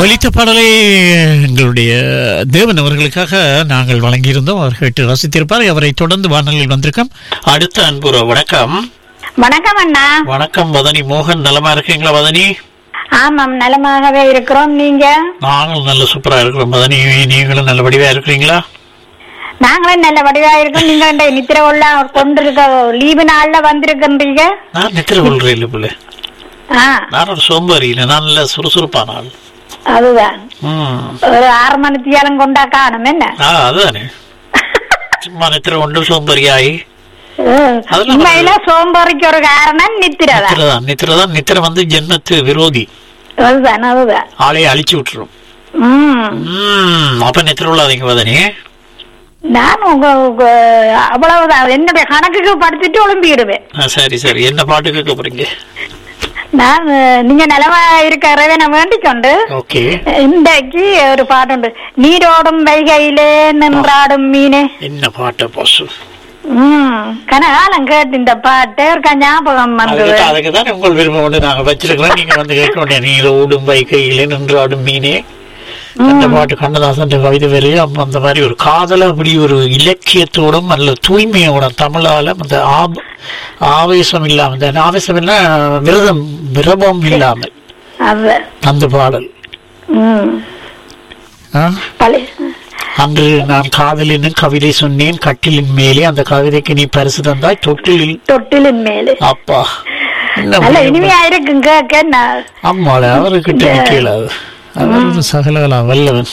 ஒலித்த பாடலை எங்களுடைய தேவன் அவர்களுக்காக நாங்கள் வழங்கியிருந்தோம் அவர் கேட்டு ரசித்திருப்பார் அவரை தொடர்ந்து வானொலியில் வந்திருக்கோம் அடுத்த அன்புற வணக்கம் வணக்கம் அண்ணா வணக்கம் வதனி மோகன் நலமா இருக்கீங்களா வதனி ஆமாம் நலமாகவே இருக்கிறோம் நீங்க நாங்களும் நல்ல சூப்பரா இருக்கிறோம் வதனி நீங்களும் நல்ல வடிவா இருக்கிறீங்களா நாங்களும் நல்ல வடிவா இருக்கோம் நீங்க இந்த நித்திர உள்ள கொண்டிருக்க லீவு நாள்ல வந்திருக்கின்றீங்க நான் நித்திர கொள்றேன் இல்லை பிள்ளை ஆ நான் ஒரு சோம்பேறி இல்லை நான் நல்ல சுறுசுறுப்பான ஆள் அதுதான் ம் ஒரு ஆறு மணித்தியாலம் கொண்டா காணும் என்ன ஆ அதுதானே சும்மா நித்திர கொண்டு சோம்பேறியாகி அதெல்லாம் உண்மையில சோம்பேறிக்கு ஒரு காரணம் நித்திரதான் நித்திரதான் நித்திரதான் நித்திர வந்து ஜென்மத்து விரோதி அதுதான் அதுதான் ஆளையை அழிச்சு விட்டுரும் ம் ம் அப்ப நித்திர உள்ளாதீங்க வதனி நான் உங்க உங்க அவ்வளவுதான் என்னுடைய கணக்குக்கு படுத்துட்டு ஒளிம்பிடுவேன் ஆ, சரி சரி என்ன பாட்டு கேட்க போறீங்க நான் அஹ், நீங்க நலமா இருக்கிறவே நான் வேண்டிக் கொண்டு ஓகே இன்றைக்கு ஒரு பாட்டுண்டு நீரோடும் வைகையிலே நின்றாடும் மீனே என்ன பாட்டு பாசு உம் கனகாலம் கேட்டு இந்த பாட்டு ஒரு ஞாபகம் வந்தது அதுக்கு அதுக்கு தானே உங்கள் விருப்பம் வந்து நாங்க வச்சிருக்கிறோம் நீங்க வந்து கேட்க வேண்டிய நீர் ஓடும் வைக்கையிலே நின்றாடும் மீனே அந்த பாட்டு கண்ணதாசன் கவிதை வரையும் அந்த மாதிரி ஒரு காதல அப்படி ஒரு இலக்கியத்தோடும் நல்ல தூய்மையோட தமிழால அந்த ஆப- ஆவேசம் இல்லாம இந்த ஆவேசம் இல்ல விரதம் விரதம் இல்லாமல் அது அந்த பாடல் உம் ஆ? பழைய அன்று நான் காதலின் கவிதை சொன்னேன் கட்டிலின் மேலே அந்த கவிதைக்கு நீ பரிசு தந்தாய் தொட்டிலில் தொட்டிலின் மேலே அப்பா என்ன நல்ல புரியும்? இனிமையா இருக்கும் கேட்க நான் ஆமால அவர்கிட்ட நிக்கல அது அவர் சகலகலா வல்லவன்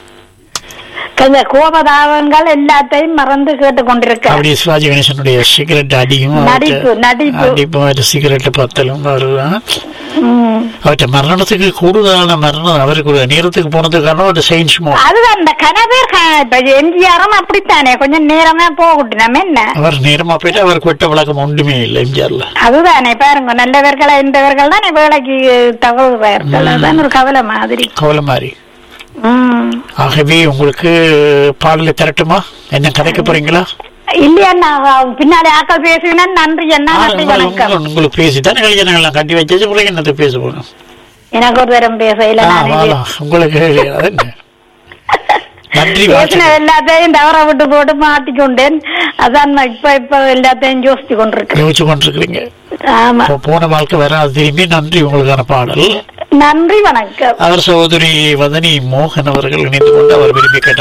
இந்த கோபதாபங்கள் எல்லாத்தையும் மறந்து கேட்டு கொண்டிருக்க அப்படியே சிவாஜி கணேசனுடைய சிகரெட் அடியும் நடிப்பு நடிப்பு அடிப்பும் அவர்ட்ட சிகரெட் பத்தலும் வருவான் உம் அவர்கிட்ட மரணத்துக்கு கூடுதலான மரணம் அவருக்கு ஒரு நேரத்துக்கு போனதுக்கான ஒரு சயின்ஸ் மோ அதுதான் இந்த கனவேர் இப்ப எம்ஜிஆரும் அப்படித்தானே கொஞ்சம் நேரமா போகட்டும் நம்ம என்ன அவர் நேரமா போயிட்டு அவருக்கு வெட்ட விளக்கம் ஒன்றுமே இல்லை எம்ஜிஆர்ல அதுதானே பாருங்க நல்லவர்களா இருந்தவர்கள் தானே வேலைக்கு தகவல்கள் அதுதான் ஒரு கவலை மாதிரி கவலை மாதிரி உம் ஆகவே உங்களுக்கு பாடலை திரட்டுமா என்ன கதைக்க போறீங்களா இல்லையா நான் பின்னாடி ஆக்கள் பேசுனா நன்றி என்ன ஆ, நன்றி உங்க- வணக்கம் உங்க- உங்களுக்கு பேசி தானே கல்யாணம் கட்டி வச்சு பிறகு என்னத்தை பேச போறோம் எனக்கு ஒரு தரம் பேச இல்ல ஆ, நான் வாடா. உங்களுக்கு அது என்ன? நன்றி பேசின வாழ்த்துக்கள். எல்லாத்தையும் தவற விட்டு போட்டு மாட்டிக்கொண்டேன் அதான் நான் இப்ப இப்ப எல்லாத்தையும் யோசிச்சு கொண்டிருக்கேன் யோசிச்சு கொண்டிருக்கிறீங்க ஆமா இப்போ போன வாழ்க்கை வராது திரும்பி நன்றி உங்களுக்கான பாடல் நன்றி வணக்கம் அவர் சகோதரி வதனி மோகன் அவர்கள் இணைந்து கொண்டு அவர் விரும்பி கேட்ட